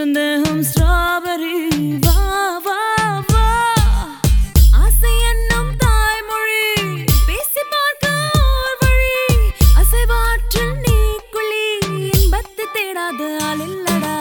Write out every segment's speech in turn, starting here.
சந்தேகம் ஸ்ட்ராபெரி வா வா வா ஆசை என்னும் தாய்மொழி பேசி பார்க்க ஓர் வழி அசைவாற்றில் நீ குழி இன்பத்தை தேடாத ஆள் இல்லடா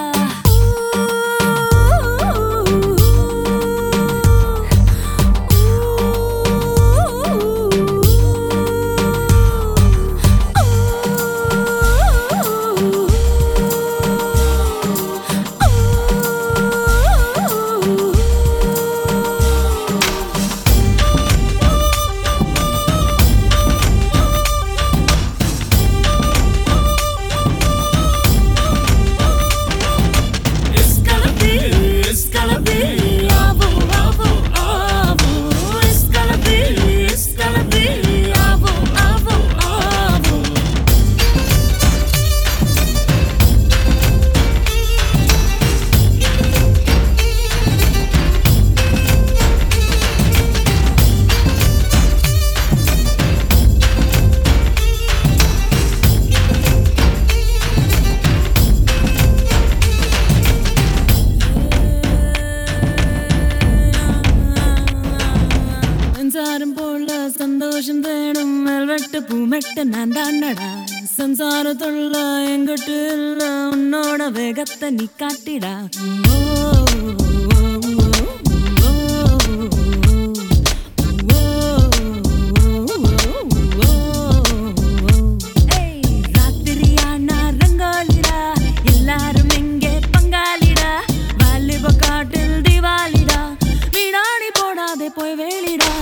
It's gonna be, it's gonna be, avo, avo, avo. It's gonna be, it's gonna be, avo, avo, avo. மின்சாரம் போல சந்தோஷம் வேணும் வெல்வெட்டு பூமெட்டு நான் தாண்டடா சம்சாரத்துள்ள எங்கிட்டு இல்ல உன்னோட வேகத்தை நீ காட்டிடா ஓ, ஓ, ஓ, ஓ. ஏய், ராத்திரியானா ரங்காலிடா எல்லாரும் எங்கே பங்காளிடா வாலிப காட்டில் திவாலிடா வீணாடி போடாதே போய் வேலிடா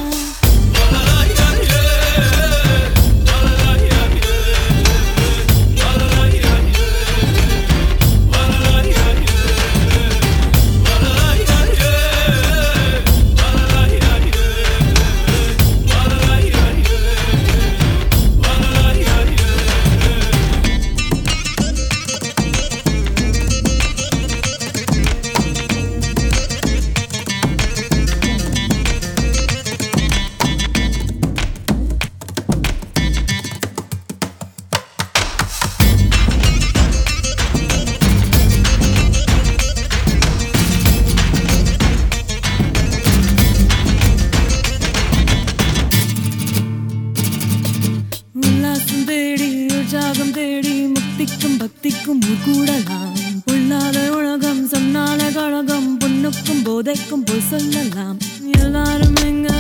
உல்லாசம் தேடி உற்சாகம் தேடி முக்திக்கும் பக்திக்கும் ஊர் கூடலாம் உள்ளாத உலகம் சொன்னால கழகம் பொண்ணுக்கும் போதைக்கும் போய் சொல்லலாம் எல்லாரும் எங்க